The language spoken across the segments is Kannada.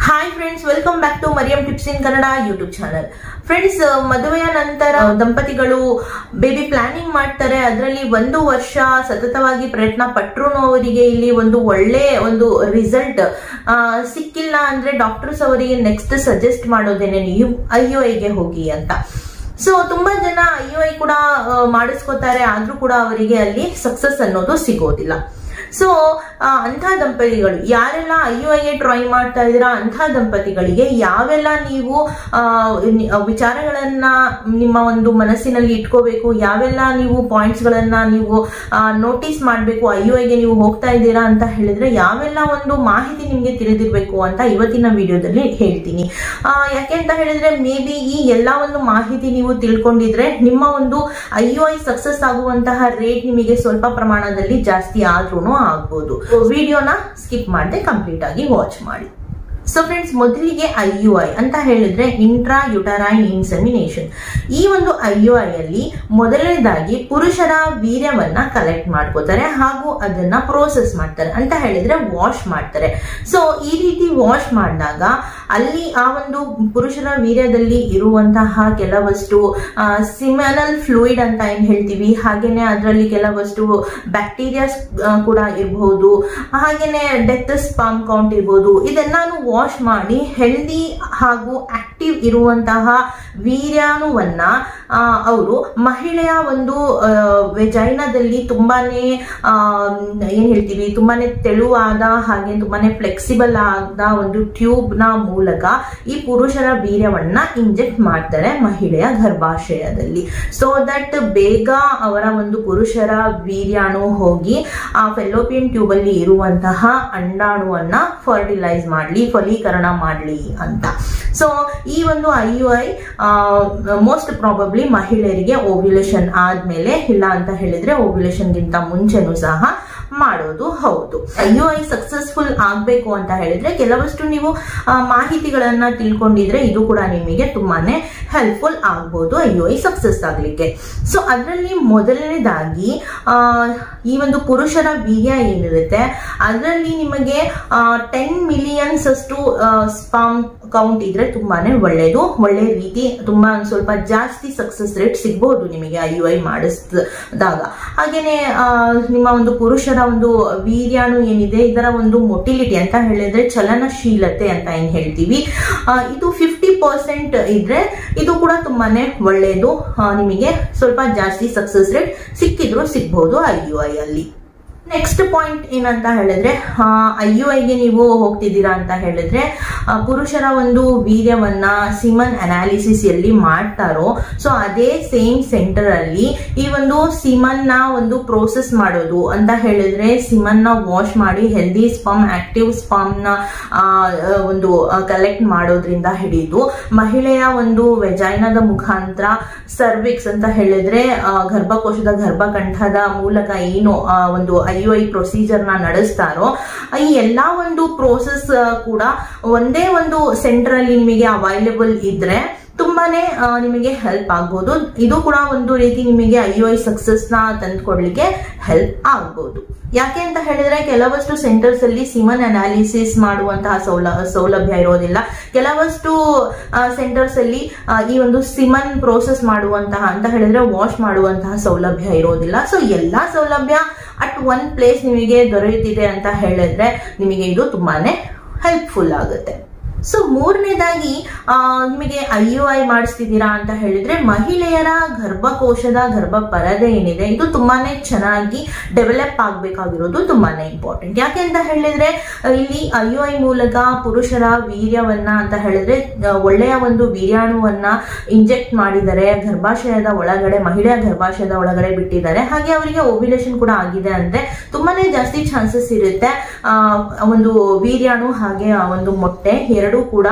hi friends welcome back to Mariyam tips in Kannada YouTube channel friends ಮದುವೆಯ ನಂತರ ದಂಪತಿಗಳು ಬೇಬಿ ಪ್ಲಾನಿಂಗ್ ಮಾಡ್ತಾರೆ ಅದರಲ್ಲಿ ಒಂದು ವರ್ಷ ಸತತವಾಗಿ ಪ್ರಯತ್ನ ಪಟ್ರು ಅವರಿಗೆ ಇಲ್ಲಿ ಒಂದು ಒಳ್ಳೆ ಒಂದು ರಿಸಲ್ಟ್ ಸಿಕ್ಕಿಲ್ಲ ಅಂದ್ರೆ ಡಾಕ್ಟರ್ಸ್ ಅವರಿಗೆ ನೆಕ್ಸ್ಟ್ ಸಜೆಸ್ಟ್ ಮಾಡೋದೇನೆ ನೀವು ಐ ಯು ಐಗೆ ಹೋಗಿ ಅಂತ ಸೊ ತುಂಬಾ ಜನ ಐ ಯು ಐ ಕೂಡ ಆ, ಮಾಡಿಸ್ಕೊತಾರೆ ಆದ್ರೂ ಕೂಡ ಅವರಿಗೆ ಅಲ್ಲಿ ಸಕ್ಸಸ್ ಅನ್ನೋದು ಸಿಗೋದಿಲ್ಲ ಸೊ ಅಂಥ ದಂಪತಿಗಳು ಯಾರೆಲ್ಲ ಐ ಯು ಐಗೆ ಟ್ರೈ ಮಾಡ್ತಾ ಇದ್ದೀರಾ ಅಂಥ ದಂಪತಿಗಳಿಗೆ ಯಾವೆಲ್ಲ ನೀವು ಆ, ನಿ- ಆ, ವಿಚಾರಗಳನ್ನ ನಿಮ್ಮ ಒಂದು ಮನಸ್ಸಿನಲ್ಲಿ ಇಟ್ಕೋಬೇಕು ಯಾವೆಲ್ಲ ನೀವು ಪಾಯಿಂಟ್ಸ್ ಗಳನ್ನ ನೀವು ನೋಟಿಸ್ ಮಾಡಬೇಕು ಐ ಯು ಐಗೆ ನೀವು ಹೋಗ್ತಾ ಇದ್ದೀರಾ ಅಂತ ಹೇಳಿದ್ರೆ ಯಾವೆಲ್ಲ ಒಂದು ಮಾಹಿತಿ ನಿಮ್ಗೆ ತಿಳಿದಿರ್ಬೇಕು ಅಂತ ಇವತ್ತಿನ ವಿಡಿಯೋದಲ್ಲಿ ಹೇಳ್ತೀನಿ ಆ, ಯಾಕೆ ಅಂತ ಹೇಳಿದ್ರೆ ಮೇ ಬಿ ಈ ಎಲ್ಲಾ ಒಂದು ಮಾಹಿತಿ ನೀವು ತಿಳ್ಕೊಂಡಿದ್ರೆ ನಿಮ್ಮ ಒಂದು ಐ ಯು ಐ ಸಕ್ಸಸ್ ಆಗುವಂತಹ ರೇಟ್ ನಿಮಗೆ ಸ್ವಲ್ಪ ಪ್ರಮಾಣದಲ್ಲಿ ಜಾಸ್ತಿ ಆದ್ರೂ ಆಗ್ಬೋದು ವಿಡಿಯೋನ ಸ್ಕಿಪ್ ಮಾಡದೆ ಕಂಪ್ಲೀಟ್ ಆಗಿ ವಾಚ್ ಮಾಡಿ ಸೊ ಫ್ರೆಂಡ್ಸ್ ಮೊದಲಿಗೆ ಐ ಯು ಐ ಅಂತ ಹೇಳಿದ್ರೆ ಇಂಟ್ರಾ ಯುಟರೈನ್ ಇನ್ಸೆಮಿನೇಷನ್ ಈ ಒಂದು ಐ ಯು ಐ ಅಲ್ಲಿ ಮೊದಲನೇದಾಗಿ ಪುರುಷರ ವೀರ್ಯವನ್ನ ಕಲೆಕ್ಟ್ ಮಾಡ್ಕೋತಾರೆ ಹಾಗೂ ಅದನ್ನ ಪ್ರೋಸೆಸ್ ಮಾಡ್ತಾರೆ ಅಂತ ಹೇಳಿದ್ರೆ ವಾಶ್ ಮಾಡ್ತಾರೆ ಸೊ ಈ ರೀತಿ ವಾಶ್ ಮಾಡಿದಾಗ ಅಲ್ಲಿ ಆ ಒಂದು ಪುರುಷರ ವೀರ್ಯದಲ್ಲಿ ಇರುವಂತಹ ಕೆಲವಷ್ಟು ಸಿಮನಲ್ ಫ್ಲೂಯಿಡ್ ಅಂತ ಏನ್ ಹೇಳ್ತೀವಿ ಹಾಗೇನೆ ಅದರಲ್ಲಿ ಕೆಲವಷ್ಟು ಬ್ಯಾಕ್ಟೀರಿಯಾಸ್ ಕೂಡ ಇರಬಹುದು ಹಾಗೇನೆ ಡೆತ್ ಸ್ಪಾಮ್ ಕೌಂಟ್ ಇರ್ಬೋದು ಇದೆಲ್ಲಾನು ವಾಶ್ ಮಾಡಿ ಹೆಲ್ದಿ ಹಾಗೂ ಆಕ್ಟಿವ್ ಇರುವಂತಹ ವೀರ್ಯಾಣುವನ್ನ ಅವರು ಮಹಿಳೆಯ ಒಂದು ವೆಜೈನದಲ್ಲಿ ತುಂಬಾನೇ ಆ, ಏನ್ ಹೇಳ್ತೀವಿ ತುಂಬಾನೇ ತೆಳುವಾದ ಹಾಗೆ ತುಂಬಾನೇ ಫ್ಲೆಕ್ಸಿಬಲ್ ಆದ ಒಂದು ಟ್ಯೂಬ್ ನ ಮೂಲಕ ಈ ಪುರುಷರ ವೀರ್ಯವನ್ನ ಇಂಜೆಕ್ಟ್ ಮಾಡ್ತಾರೆ ಮಹಿಳೆಯ ಗರ್ಭಾಶಯದಲ್ಲಿ ಸೊ ದಟ್ ಬೇಗ ಅವರ ಒಂದು ಪುರುಷರ ವೀರ್ಯಾಣು ಹೋಗಿ ಆ ಫೆಲೋಪಿಯನ್ ಟ್ಯೂಬ್ ಅಲ್ಲಿ ಇರುವಂತಹ ಅಂಡಾಣುವನ್ನ ಫರ್ಟಿಲೈಸ್ ಮಾಡ್ಲಿ ಫಲೀಕರಣ ಮಾಡ್ಲಿ ಅಂತ ಸೊ ಈ ಒಂದು I U I most probably ಮಹಿಳೆಯರಿಗೆ ಓವ್ಯುಲೇಷನ್ ಆದ್ಮೇಲೆ ಇಲ್ಲ ಅಂತ ಹೇಳಿದ್ರೆ ಓವ್ಯುಲೇಷನ್ ಗಿಂತ ಮುಂಚೆನೂ ಸಹ ಮಾಡೋದು ಹೌದು ಐ ಯು ಐ ಸಕ್ಸಸ್ಫುಲ್ ಆಗ್ಬೇಕು ಅಂತ ಹೇಳಿದ್ರೆ ಕೆಲವಷ್ಟು ನೀವು ಆ, ಮಾಹಿತಿಗಳನ್ನ ತಿಳ್ಕೊಂಡಿದ್ರೆ ಇದು ಕೂಡ ನಿಮಗೆ ತುಂಬಾನೇ ಹೆಲ್ಪ್ಫುಲ್ ಆಗ್ಬೋದು ಐ ಯು ಐ ಸಕ್ಸಸ್ ಆಗ್ಲಿಕ್ಕೆ ಸೊ ಅದರಲ್ಲಿ ಮೊದಲನೇದಾಗಿ ಆ, ಈ ಒಂದು ಪುರುಷರ ವೀರ್ಯ ಏನಿರುತ್ತೆ ಅದರಲ್ಲಿ ನಿಮಗೆ ಟೆನ್ ಮಿಲಿಯನ್ಸ್ ಅಷ್ಟು ಸ್ಪಾಮ್ ಕೌಂಟ್ ಇದ್ರೆ ತುಂಬಾನೇ ಒಳ್ಳೇದು ಒಳ್ಳೆ ರೀತಿ ತುಂಬಾ ಒಂದ್ ಸ್ವಲ್ಪ ಜಾಸ್ತಿ ಸಕ್ಸಸ್ ರೇಟ್ ಸಿಗ್ಬಹುದು ನಿಮಗೆ ಐ ಯು ಐ ಮಾಡಿಸಿದಾಗ ಹಾಗೇನೆ ಆ, ನಿಮ್ಮ ಒಂದು ಪುರುಷರ ಒಂದು ವೀರ್ಯಾಣು ಏನಿದೆ ಇದರ ಒಂದು ಮೊಟಿಲಿಟಿ ಅಂತ ಹೇಳಿದ್ರೆ ಚಲನಶೀಲತೆ ಅಂತ ಏನ್ ಹೇಳ್ತೀವಿ ಆ, ಇದು ಫಿಫ್ಟಿ ಪರ್ಸೆಂಟ್ ಇದ್ರೆ ಇದು ಕೂಡ ತುಂಬಾನೇ ಒಳ್ಳೇದು ಆ, ನಿಮಗೆ ಸ್ವಲ್ಪ ಜಾಸ್ತಿ ಸಕ್ಸಸ್ ರೇಟ್ ಸಿಕ್ಕಿದ್ರು ಸಿಗ್ಬಹುದು ಐ ಯು ಐ ಅಲ್ಲಿ ನೆಕ್ಸ್ಟ್ ಪಾಯಿಂಟ್ ಏನಂತ ಹೇಳಿದ್ರೆ ಐ ಯು ಐಗೆ ನೀವು ಹೋಗ್ತಿದ್ದೀರಾ ಅಂತ ಹೇಳಿದ್ರೆ ಆ, ಪುರುಷರ ಒಂದು ವೀರ್ಯವನ್ನ ಸಿಮನ್ ಅನಾಲಿಸಿಸ್ ಎಲ್ಲಿ ಮಾಡ್ತಾರೋ ಸೊ ಅದೇ ಸೇಮ್ ಸೆಂಟರ್ ಅಲ್ಲಿ ಈ ಒಂದು ಸಿಮನ್ ನ ಒಂದು ಪ್ರೋಸೆಸ್ ಮಾಡೋದು ಅಂತ ಹೇಳಿದ್ರೆ ಸಿಮನ್ ನ ವಾಶ್ ಮಾಡಿ ಹೆಲ್ದಿ ಸ್ಪಮ್ ಆಕ್ಟಿವ್ ಸ್ಪಮ್ ನ ಆ, ಒಂದು ಕಲೆಕ್ಟ್ ಮಾಡೋದ್ರಿಂದ ಹಿಡಿದು ಮಹಿಳೆಯ ಒಂದು ವೆಜೈನದ ಮುಖಾಂತರ ಸರ್ವಿಕ್ಸ್ ಅಂತ ಹೇಳಿದ್ರೆ ಆ, ಗರ್ಭಕೋಶದ ಗರ್ಭಕಂಠದ ಮೂಲಕ ಏನು ಆ, ಒಂದು ಐ ಯು ಐ ಪ್ರೊಸೀಜರ್ ನ ನಡೆಸ್ತಾರೋ ಈ ಎಲ್ಲಾ ಒಂದು ಪ್ರೋಸೆಸ್ ಕೂಡ ಒಂದೇ ಒಂದು ಸೆಂಟರ್ ಅಲ್ಲಿ ನಿಮಗೆ ಅವೈಲೇಬಲ್ ಇದ್ರೆ ತುಂಬಾನೇ ಆ, ನಿಮಗೆ ಹೆಲ್ಪ್ ಆಗ್ಬೋದು ಇದು ಕೂಡ ಒಂದು ರೀತಿ ನಿಮಗೆ ಐ ಯು ಐ ಸಕ್ಸಸ್ ನ ತಂದ್ಕೊಡ್ಲಿಕ್ಕೆ ಹೆಲ್ಪ್ ಆಗ್ಬೋದು ಯಾಕೆ ಅಂತ ಹೇಳಿದ್ರೆ ಕೆಲವಷ್ಟು ಸೆಂಟರ್ಸ್ ಅಲ್ಲಿ ಸಿಮನ್ ಅನಾಲಿಸಿಸ್ ಮಾಡುವಂತಹ ಸೌಲ ಸೌಲಭ್ಯ ಇರೋದಿಲ್ಲ ಕೆಲವಷ್ಟು ಸೆಂಟರ್ಸ್ ಅಲ್ಲಿ ಆ, ಈ ಒಂದು ಸಿಮನ್ ಪ್ರೋಸೆಸ್ ಮಾಡುವಂತಹ ಅಂತ ಹೇಳಿದ್ರೆ ವಾಶ್ ಮಾಡುವಂತಹ ಸೌಲಭ್ಯ ಇರೋದಿಲ್ಲ ಸೊ ಎಲ್ಲಾ ಸೌಲಭ್ಯ ಅಟ್ ಒನ್ ಪ್ಲೇಸ್ ನಿಮಗೆ ದೊರೆಯುತ್ತಿದೆ ಅಂತ ಹೇಳಿದ್ರೆ ನಿಮಗೆ ಇದು ತುಂಬಾನೇ ಹೆಲ್ಪ್ಫುಲ್ ಆಗುತ್ತೆ ಸೊ ಮೂರನೇದಾಗಿ ಆ, ನಿಮಗೆ ಐ ಯು ಐ ಮಾಡಿಸ್ತಿದ್ದೀರಾ ಅಂತ ಹೇಳಿದ್ರೆ ಮಹಿಳೆಯರ ಗರ್ಭಕೋಶದ ಗರ್ಭ ಪರದೆ ಏನಿದೆ ಇದು ತುಂಬಾನೇ ಚೆನ್ನಾಗಿ ಡೆವಲಪ್ ಆಗ್ಬೇಕಾಗಿರೋದು ತುಂಬಾನೇ ಇಂಪಾರ್ಟೆಂಟ್ ಯಾಕೆ ಅಂತ ಹೇಳಿದ್ರೆ ಆ, ಇಲ್ಲಿ ಐ ಯು ಐ ಮೂಲಕ ಪುರುಷರ ವೀರ್ಯವನ್ನ ಅಂತ ಹೇಳಿದ್ರೆ ಆ, ಒಳ್ಳೆಯ ಒಂದು ವೀರ್ಯಾಣುವನ್ನ ಇಂಜೆಕ್ಟ್ ಮಾಡಿದರೆ ಗರ್ಭಾಶಯದ ಒಳಗಡೆ ಮಹಿಳೆಯ ಗರ್ಭಾಶಯದ ಒಳಗಡೆ ಬಿಟ್ಟಿದ್ದಾರೆ ಹಾಗೆ ಅವರಿಗೆ ಓವ್ಯುಲೇಷನ್ ಕೂಡ ಆಗಿದೆ ಅಂದ್ರೆ ತುಂಬಾನೇ ಜಾಸ್ತಿ ಚಾನ್ಸಸ್ ಇರುತ್ತೆ ಆ, ಒಂದು ವೀರ್ಯಾಣು ಹಾಗೆ ಆ ಒಂದು ಮೊಟ್ಟೆ ಎರಡೂ ಕೂಡ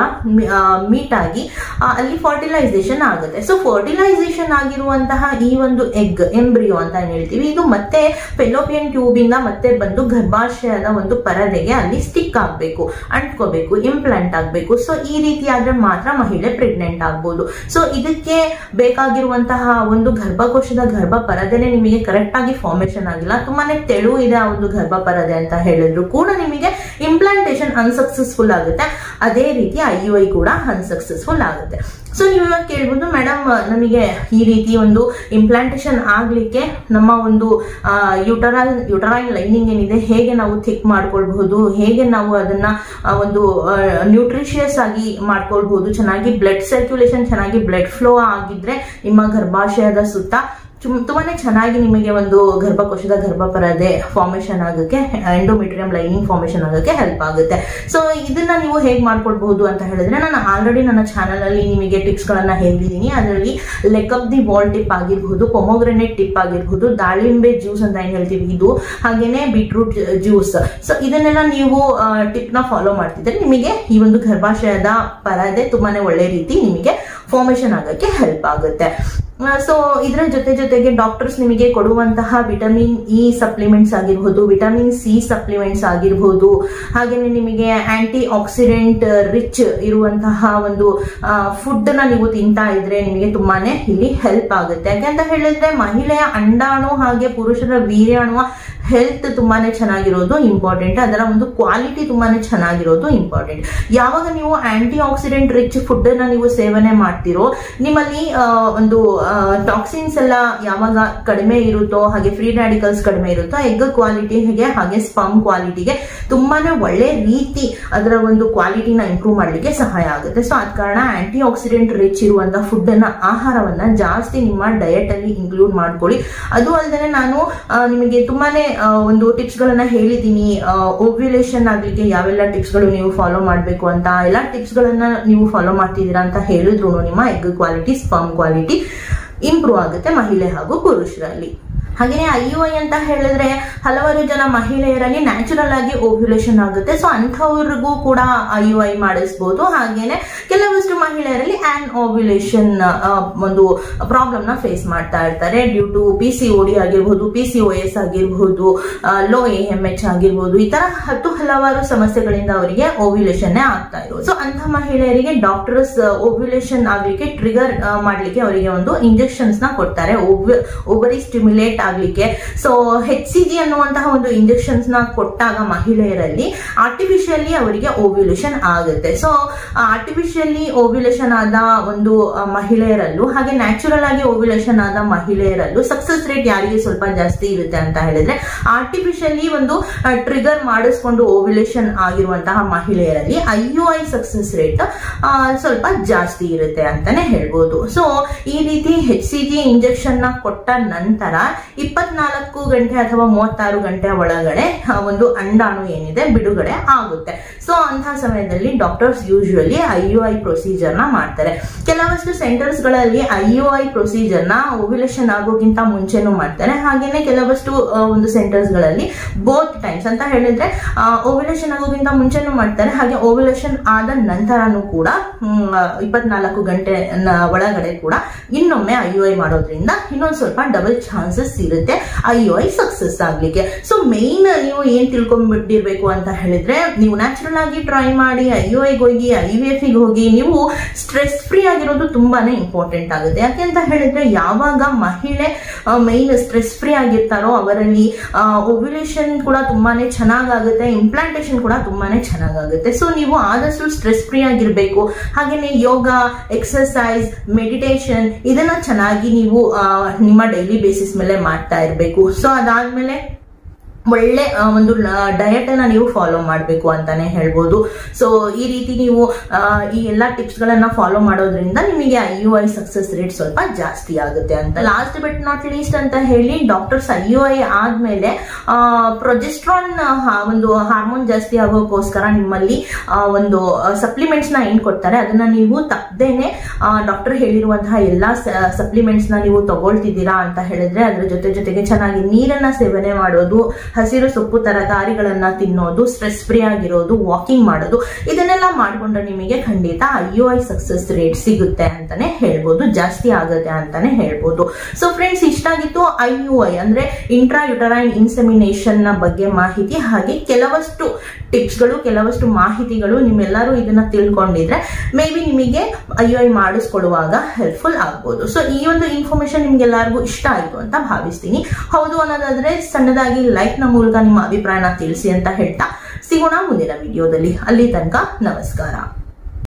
ಮೀಟ್ ಆಗಿ ಆ, ಅಲ್ಲಿ ಫರ್ಟಿಲೈಸೇಷನ್ ಆಗುತ್ತೆ ಸೊ ಫರ್ಟಿಲೈಸೇಷನ್ ಆಗಿರುವಂತಹ ಈ ಒಂದು ಎಗ್ ಎಂಬ್ರಿಯೋ ಅಂತ ಏನ್ ಹೇಳ್ತೀವಿ ಇದು ಮತ್ತೆ ಫೆಲೋಪಿಯನ್ ಟ್ಯೂಬ್ ಇಂದ ಮತ್ತೆ ಬಂದು ಗರ್ಭಾಶಯದ ಒಂದು ಪರದೆಗೆ ಅಲ್ಲಿ ಸ್ಟಿಕ್ ಆಗ್ಬೇಕು ಅಂಟ್ಕೋಬೇಕು ಇಂಪ್ಲಾಂಟ್ ಆಗ್ಬೇಕು ಸೊ ಈ ರೀತಿ ಆದ್ರೆ ಮಾತ್ರ ಮಹಿಳೆ ಪ್ರೆಗ್ನೆಂಟ್ ಆಗ್ಬೋದು ಸೊ ಇದಕ್ಕೆ ಬೇಕಾಗಿರುವಂತಹ ಒಂದು ಗರ್ಭಕೋಶದ ಗರ್ಭ ಪರದೆನೆ ನಿಮಗೆ ಕರೆಕ್ಟ್ ಆಗಿ ಫಾರ್ಮೇಶನ್ ಆಗಿಲ್ಲ ತುಂಬಾನೇ ತೆಳು ಇದೆ ಆ ಒಂದು ಗರ್ಭ ಪರದೆ ಅಂತ ಹೇಳಿದ್ರು ಕೂಡ ನಿಮಗೆ ಇಂಪ್ಲಾಂಟೇಶನ್ ಅನ್ಸಕ್ಸಸ್ಫುಲ್ ಆಗುತ್ತೆ ಅದೇ ರೀತಿ ಐ ಯು ಐ ಕೂಡ ಅನ್ಸಕ್ಸಸ್ಫುಲ್ ಆಗುತ್ತೆ ಸೊ ನೀವು ಇವಾಗ ಕೇಳ್ಬೋದು ಮೇಡಮ್ ನಮಗೆ ಈ ರೀತಿ ಒಂದು ಇಂಪ್ಲಾಂಟೇಶನ್ ಆಗ್ಲಿಕ್ಕೆ ನಮ್ಮ ಒಂದು ಯುಟರಲ್ ಯುಟರೈನ್ ಲೈನಿಂಗ್ ಏನಿದೆ ಹೇಗೆ ನಾವು ಥಿಕ್ ಮಾಡ್ಕೊಳ್ಬಹುದು ಹೇಗೆ ನಾವು ಅದನ್ನ ಆ, ಒಂದು ನ್ಯೂಟ್ರಿಷಿಯಸ್ ಆಗಿ ಮಾಡ್ಕೊಳ್ಬಹುದು ಚೆನ್ನಾಗಿ ಬ್ಲಡ್ ಸರ್ಕ್ಯುಲೇಷನ್ ಚೆನ್ನಾಗಿ ಬ್ಲಡ್ ಫ್ಲೋ ಆಗಿದ್ರೆ ನಿಮ್ಮ ಗರ್ಭಾಶಯದ ಸುತ್ತ ಚುಮ್- ತುಂಬಾನೇ ಚೆನ್ನಾಗಿ ನಿಮಗೆ ಒಂದು ಗರ್ಭಕೋಶದ ಗರ್ಭಪರದೆ ಫಾರ್ಮೇಶನ್ ಆಗೋಕ್ಕೆ ಎಂಡೋಮೆಟ್ರಿಯಂ ಲೈನಿಂಗ್ ಫಾರ್ಮೇಶನ್ ಆಗೋಕ್ಕೆ ಹೆಲ್ಪ್ ಆಗುತ್ತೆ ಸೊ ಇದನ್ನ ನೀವು ಹೇಗೆ ಮಾಡ್ಕೊಳ್ಬಹುದು ಅಂತ ಹೇಳಿದ್ರೆ ನಾನು ಆಲ್ರೆಡಿ ನನ್ನ ಚಾನಲ್ ಅಲ್ಲಿ ನಿಮಗೆ ಟಿಪ್ಸ್ ಗಳನ್ನ ಹೇಳಿದ್ದೀನಿ ಅದರಲ್ಲಿ leg up the wall tip ಆಗಿರ್ಬೋದು ಪೊಮೋಗ್ರೆನೇಟ್ ಟಿಪ್ ಆಗಿರ್ಬೋದು ದಾಳಿಂಬೆ ಜ್ಯೂಸ್ ಅಂತ ಏನ್ ಹೇಳ್ತೀವಿ ಇದು ಹಾಗೇನೆ ಬೀಟ್ರೂಟ್ ಜ್ಯೂಸ್ ಸೊ ಇದನ್ನೆಲ್ಲ ನೀವು ಟಿಪ್ ನ ಫಾಲೋ ಮಾಡ್ತಿದ್ರೆ ನಿಮಗೆ ಈ ಒಂದು ಗರ್ಭಾಶಯದ ಪರದೆ ತುಂಬಾನೇ ಒಳ್ಳೆ ರೀತಿ ನಿಮಗೆ ಫಾರ್ಮೇಶನ್ ಆಗಕ್ಕೆ ಹೆಲ್ಪ್ ಆಗುತ್ತೆ ಸೊ ಇದರ ಜೊತೆ ಜೊತೆಗೆ ಡಾಕ್ಟರ್ಸ್ ನಿಮಗೆ ಕೊಡುವಂತಹ ವಿಟಮಿನ್ ಇ ಸಪ್ಲಿಮೆಂಟ್ಸ್ ಆಗಿರ್ಬೋದು ವಿಟಮಿನ್ ಸಿ ಸಪ್ಲಿಮೆಂಟ್ಸ್ ಆಗಿರ್ಬೋದು ಹಾಗೇನೆ ನಿಮಗೆ ಆಂಟಿ ಆಕ್ಸಿಡೆಂಟ್ ರಿಚ್ ಇರುವಂತಹ ಒಂದು ಫುಡ್ ನ ನೀವು ತಿಂತಾ ಇದ್ರೆ ನಿಮಗೆ ತುಂಬಾನೇ ಇಲ್ಲಿ ಹೆಲ್ಪ್ ಆಗುತ್ತೆ ಯಾಕೆಂತ ಹೇಳಿದ್ರೆ ಮಹಿಳೆಯ ಅಂಡಾಣು ಹಾಗೆ ಪುರುಷರ ವೀರ್ಯಾಣುವ ಹೆಲ್ತ್ ತುಂಬಾನೇ ಚೆನ್ನಾಗಿರೋದು ಇಂಪಾರ್ಟೆಂಟ್ ಅದರ ಒಂದು ಕ್ವಾಲಿಟಿ ತುಂಬಾನೇ ಚೆನ್ನಾಗಿರೋದು ಇಂಪಾರ್ಟೆಂಟ್ ಯಾವಾಗ ನೀವು ಆಂಟಿ ಆಕ್ಸಿಡೆಂಟ್ ರಿಚ್ ಫುಡ್ ನ ನೀವು ಸೇವನೆ ಮಾಡ್ತಿರೋ ನಿಮ್ಮಲ್ಲಿ ಆ, ಒಂದು ಟಾಕ್ಸಿನ್ಸ್ ಎಲ್ಲ ಯಾವಾಗ ಕಡಿಮೆ ಇರುತ್ತೋ ಹಾಗೆ ಫ್ರೀ ರ್ಯಾಡಿಕಲ್ಸ್ ಕಡಿಮೆ ಇರುತ್ತೋ ಎಗ್ ಕ್ವಾಲಿಟಿಗೆ ಹಾಗೆ ಸ್ಪಮ್ ಕ್ವಾಲಿಟಿಗೆ ತುಂಬಾನೇ ಒಳ್ಳೆ ರೀತಿ ಅದರ ಒಂದು ಕ್ವಾಲಿಟಿನ ಇಂಪ್ರೂವ್ ಮಾಡ್ಲಿಕ್ಕೆ ಸಹಾಯ ಆಗುತ್ತೆ ಸೊ ಅದ ಕಾರಣ ಆಂಟಿ ಆಕ್ಸಿಡೆಂಟ್ ರಿಚ್ ಇರುವಂತಹ ಫುಡ್ ಅನ್ನ ಆಹಾರವನ್ನ ಜಾಸ್ತಿ ನಿಮ್ಮ ಡಯಟ್ ಅಲ್ಲಿ ಇನ್ಕ್ಲೂಡ್ ಮಾಡ್ಕೊಳ್ಳಿ ಅದು ಅಲ್ಲದೆ ನಾನು ಆ, ನಿಮಗೆ ತುಂಬಾನೇ ಆ, ಒಂದು ಟಿಪ್ಸ್ ಗಳನ್ನ ಹೇಳಿದ್ದೀನಿ ಓವ್ಯುಲೇಷನ್ ಆಗ್ಲಿಕ್ಕೆ ಯಾವೆಲ್ಲ ಟಿಪ್ಸ್ ಗಳು ನೀವು ಫಾಲೋ ಮಾಡಬೇಕು ಅಂತ ಎಲ್ಲ ಟಿಪ್ಸ್ ಗಳನ್ನ ನೀವು ಫಾಲೋ ಮಾಡ್ತಿದ್ದೀರಾ ಅಂತ ಹೇಳಿದ್ರು ನಿಮ್ಮ egg quality sperm quality improve ಆಗುತ್ತೆ ಮಹಿಳೆ ಹಾಗೂ ಪುರುಷರಲ್ಲಿ ಹಾಗೆಯೇ ಐ ಯು ಐ ಅಂತ ಹೇಳಿದ್ರೆ ಹಲವಾರು ಜನ ಮಹಿಳೆಯರಲ್ಲಿ ನ್ಯಾಚುರಲ್ ಆಗಿ ಓವ್ಯುಲೇಷನ್ ಆಗುತ್ತೆ ಸೊ ಅಂಥವ್ರಿಗೂ ಕೂಡ ಐ ಯು ಐ ಮಾಡಿಸ್ಬೋದು ಹಾಗೇನೆ ಕೆಲವಷ್ಟು ಮಹಿಳೆಯರಲ್ಲಿ ಆನ್ ಓವ್ಯುಲೇಷನ್ ಒಂದು ಪ್ರಾಬ್ಲಮ್ ನ ಫೇಸ್ ಮಾಡ್ತಾ ಇರ್ತಾರೆ due to P C OD ಆಗಿರ್ಬೋದು ಪಿ ಸಿ ಓ ಎಸ್ ಆಗಿರ್ಬೋದು ಲೋ ಎ ಎಂ ಎಚ್ ಆಗಿರ್ಬೋದು ಈ ತರ ಹತ್ತು ಹಲವಾರು ಸಮಸ್ಯೆಗಳಿಂದ ಅವರಿಗೆ ಓವ್ಯುಲೇಷನ್ ಆಗ್ತಾ ಇರೋದು ಸೊ ಅಂತ ಮಹಿಳೆಯರಿಗೆ ಡಾಕ್ಟರ್ಸ್ ಓವ್ಯುಲೇಷನ್ ಆಗ್ಲಿಕ್ಕೆ ಟ್ರಿಗರ್ ಮಾಡ್ಲಿಕ್ಕೆ ಅವರಿಗೆ ಒಂದು ಇಂಜೆಕ್ಷನ್ಸ್ ನ ಕೊಡ್ತಾರೆ ಓವರಿ ಸ್ಟಿಮ್ಯುಲೇಟ್ ಆಗ್ಲಿಕ್ಕೆ ಸೊ ಹೆಚ್ ಸಿ ಜಿ ಅನ್ನುವಂತಹ ಒಂದು ಇಂಜೆಕ್ಷನ್ಸ್ ನ ಕೊಟ್ಟಾಗ ಮಹಿಳೆಯರಲ್ಲಿ ಆರ್ಟಿಫಿಷಿಯಲಿ ಅವರಿಗೆ ಓವ್ಯುಲೇಷನ್ ಆಗುತ್ತೆ ಸೊ ಆರ್ಟಿಫಿಷಿಯಲಿ ಓವ್ಯುಲೇಷನ್ ಆದ ಒಂದು ಆ, ಮಹಿಳೆಯರಲ್ಲೂ ಹಾಗೆ ನ್ಯಾಚುರಲ್ ಆಗಿ ಓವ್ಯುಲೇಷನ್ ಆದ ಮಹಿಳೆಯರಲ್ಲೂ ಸಕ್ಸಸ್ ರೇಟ್ ಯಾರಿಗೆ ಸ್ವಲ್ಪ ಜಾಸ್ತಿ ಇರುತ್ತೆ ಅಂತ ಹೇಳಿದ್ರೆ ಆರ್ಟಿಫಿಷಿಯಲಿ ಒಂದು ಟ್ರಿಗರ್ ಮಾಡಿಸ್ಕೊಂಡು ಓವ್ಯುಲೇಷನ್ ಆಗಿರುವಂತಹ ಮಹಿಳೆಯರಲ್ಲಿ I U I success rate ಸ್ವಲ್ಪ ಜಾಸ್ತಿ ಇರುತ್ತೆ ಅಂತಾನೆ ಹೇಳ್ಬೋದು ಸೊ ಈ ರೀತಿ ಹೆಚ್ ಸಿ ಜಿ ಇಂಜೆಕ್ಷನ್ ನ ಕೊಟ್ಟ ನಂತರ ಇಪ್ಪತ್ನಾಲ್ಕು ಗಂಟೆ ಅಥವಾ ಮೂವತ್ತಾರು ಗಂಟೆ ಒಳಗಡೆ ಆ, ಒಂದು ಅಂಡಾಣು ಏನಿದೆ ಬಿಡುಗಡೆ ಆಗುತ್ತೆ ಸೊ ಅಂತಹ ಸಮಯದಲ್ಲಿ doctors usually I U I procedure ನ ಮಾಡ್ತಾರೆ ಕೆಲವಷ್ಟು ಸೆಂಟರ್ಸ್ ಗಳಲ್ಲಿ ಐ ಯು ಐ ಪ್ರೊಸೀಜರ್ ನ ಓವ್ಯುಲೇಷನ್ ಆಗೋಕ್ಕಿಂತ ಮುಂಚೆನೂ ಮಾಡ್ತಾರೆ ಹಾಗೇನೆ ಕೆಲವಷ್ಟು ಆ, ಒಂದು ಸೆಂಟರ್ಸ್ ಗಳಲ್ಲಿ ಬೋತ್ ಟೈಮ್ಸ್ ಅಂತ ಹೇಳಿದ್ರೆ ಓವ್ಯುಲೇಷನ್ ಆಗೋಕ್ಕಿಂತ ಮುಂಚೆನೂ ಮಾಡ್ತಾರೆ ಹಾಗೆ ಓವ್ಯುಲೇಷನ್ ಆದ ನಂತರನೂ ಕೂಡ ಇಪ್ಪತ್ನಾಲ್ಕು ಗಂಟೆ ನ- ಒಳಗಡೆ ಕೂಡ ಇನ್ನೊಮ್ಮೆ ಐ ಯು ಐ ಮಾಡೋದ್ರಿಂದ ಇನ್ನೊಂದು ಸ್ವಲ್ಪ ಡಬಲ್ ಚಾನ್ಸಸ್ ಇರುತ್ತೆ ಐ ಯು ಐ ಸಕ್ಸಸ್ ಆಗ್ಲಿಕ್ಕೆ ಸೊ ಮೇನ್ ನೀವು ಏನ್ ತಿಳ್ಕೊಂಡ್ಬಿಟ್ಟಿರ್ಬೇಕು ಅಂತ ಹೇಳಿದ್ರೆ ನೀವು ನ್ಯಾಚುರಲ್ ಆಗಿ ಟ್ರೈ ಮಾಡಿ ಐ ಯು ಐಗೆ ಹೋಗಿ ಐ ವಿ ಎಫ್ ಹೋಗಿ ನೀವು ಸ್ಟ್ರೆಸ್ ಫ್ರೀ ಆಗಿರೋದು ತುಂಬಾನೇ ಇಂಪಾರ್ಟೆಂಟ್ ಆಗುತ್ತೆ ಯಾಕೆ ಅಂತ ಹೇಳಿದ್ರೆ ಯಾವಾಗ ಮಹಿಳೆ ಮೈನ್ ಸ್ಟ್ರೆಸ್ ಫ್ರೀ ಆಗಿರ್ತಾರೋ ಅವರಲ್ಲಿ ಓವ್ಯುಲೇಷನ್ ಕೂಡ ತುಂಬಾನೇ ಚೆನ್ನಾಗಾಗುತ್ತೆ ಇಂಪ್ಲಾಂಟೇಶನ್ ಕೂಡ ತುಂಬಾನೇ ಚೆನ್ನಾಗಾಗುತ್ತೆ ಸೊ ನೀವು ಆದಷ್ಟು ಸ್ಟ್ರೆಸ್ ಫ್ರೀ ಆಗಿರ್ಬೇಕು ಹಾಗೇನೆ ಯೋಗ ಎಕ್ಸರ್ಸೈಸ್ ಮೆಡಿಟೇಷನ್ ಇದನ್ನ ಚೆನ್ನಾಗಿ ನೀವು ಆ, ನಿಮ್ಮ ಡೈಲಿ ಬೇಸಿಸ್ ಮೇಲೆ ಮಾಡ್ತಾ ಇರಬೇಕು ಸೊ ಅದಾದ್ಮೇಲೆ ಒಳ್ಳೆ ಆ, ಒಂದು ಡಯಟ್ ಅನ್ನ ನೀವು ಫಾಲೋ ಮಾಡಬೇಕು ಅಂತಾನೆ ಹೇಳ್ಬೋದು ಸೊ ಈ ರೀತಿ ನೀವು ಆ, ಈ ಎಲ್ಲಾ ಟಿಪ್ಸ್ ಗಳನ್ನ ಫಾಲೋ ಮಾಡೋದ್ರಿಂದ ನಿಮಗೆ I U I success rate ಸ್ವಲ್ಪ ಜಾಸ್ತಿ ಆಗುತ್ತೆ ಅಂತ ಲಾಸ್ಟ್ ಬಟ್ ನಾಟ್ ಲೀಸ್ಟ್ ಅಂತ ಹೇಳಿ ಡಾಕ್ಟರ್ಸ್ ಐ ಯು ಐ ಆದ್ಮೇಲೆ ಪ್ರೊಜೆಸ್ಟ್ರಾನ್ ಒಂದು ಹಾರ್ಮೋನ್ ಜಾಸ್ತಿ ಆಗೋಕ್ಕೋಸ್ಕರ ನಿಮ್ಮಲ್ಲಿ ಆ, ಒಂದು ಸಪ್ಲಿಮೆಂಟ್ಸ್ ನ ಏನ್ ಕೊಡ್ತಾರೆ ಅದನ್ನ ನೀವು ತಪ್ಪದೇನೆ ಡಾಕ್ಟರ್ ಹೇಳಿರುವಂತಹ ಎಲ್ಲಾ ಸಪ್ಲಿಮೆಂಟ್ಸ್ ನ ನೀವು ತಗೊಳ್ತಿದ್ದೀರಾ ಅಂತ ಹೇಳಿದ್ರೆ ಅದ್ರ ಜೊತೆ ಜೊತೆಗೆ ಚೆನ್ನಾಗಿ ನೀರನ್ನ ಸೇವನೆ ಮಾಡೋದು ಹಸಿರು ಸೊಪ್ಪು ತರಕಾರಿಗಳನ್ನ ತಿನ್ನೋದು ಸ್ಟ್ರೆಸ್ ಫ್ರೀ ಆಗಿರೋದು ವಾಕಿಂಗ್ ಮಾಡೋದು ಇದನ್ನೆಲ್ಲ ಮಾಡ್ಕೊಂಡ್ರೆ ನಿಮಗೆ ಖಂಡಿತ I U I success rate ಸಿಗುತ್ತೆ ಅಂತಾನೆ ಹೇಳ್ಬೋದು ಜಾಸ್ತಿ ಆಗುತ್ತೆ ಅಂತಾನೆ ಹೇಳ್ಬೋದು ಸೊ ಫ್ರೆಂಡ್ಸ್ ಇಷ್ಟಾಗಿತ್ತು ಐ ಯು ಐ ಅಂದ್ರೆ ಇಂಟ್ರಾ ಯುಟರೈನ್ ಇನ್ಸೆಮಿನೇಷನ್ ನ ಬಗ್ಗೆ ಮಾಹಿತಿ ಹಾಗೆ ಕೆಲವಷ್ಟು ಟಿಪ್ಸ್ಗಳು ಕೆಲವಷ್ಟು ಮಾಹಿತಿಗಳು ನಿಮ್ಮೆಲ್ಲರೂ ಇದನ್ನ ತಿಳ್ಕೊಂಡಿದ್ರೆ ಮೇ ಬಿ ನಿಮಗೆ ಐ ಯು ಐ ಮಾಡಿಸ್ಕೊಳ್ಳುವಾಗ ಹೆಲ್ಪ್ಫುಲ್ ಆಗ್ಬೋದು ಸೊ ಈ ಒಂದು ಇನ್ಫಾರ್ಮೇಶನ್ ನಿಮ್ಗೆಲ್ಲರಿಗೂ ಇಷ್ಟ ಆಯ್ತು ಅಂತ ಭಾವಿಸ್ತೀನಿ ಹೌದು ಅನ್ನೋದಾದ್ರೆ ಸಣ್ಣದಾಗಿ ಲೈಕ್ ನ ಮೂಲಕ ನಿಮ್ಮ ಅಭಿಪ್ರಾಯನ ತಿಳಿಸಿ ಅಂತ ಹೇಳ್ತಾ ಸಿಗೋಣ ಮುಂದಿನ ವಿಡಿಯೋದಲ್ಲಿ ಅಲ್ಲಿ ತನಕ ನಮಸ್ಕಾರ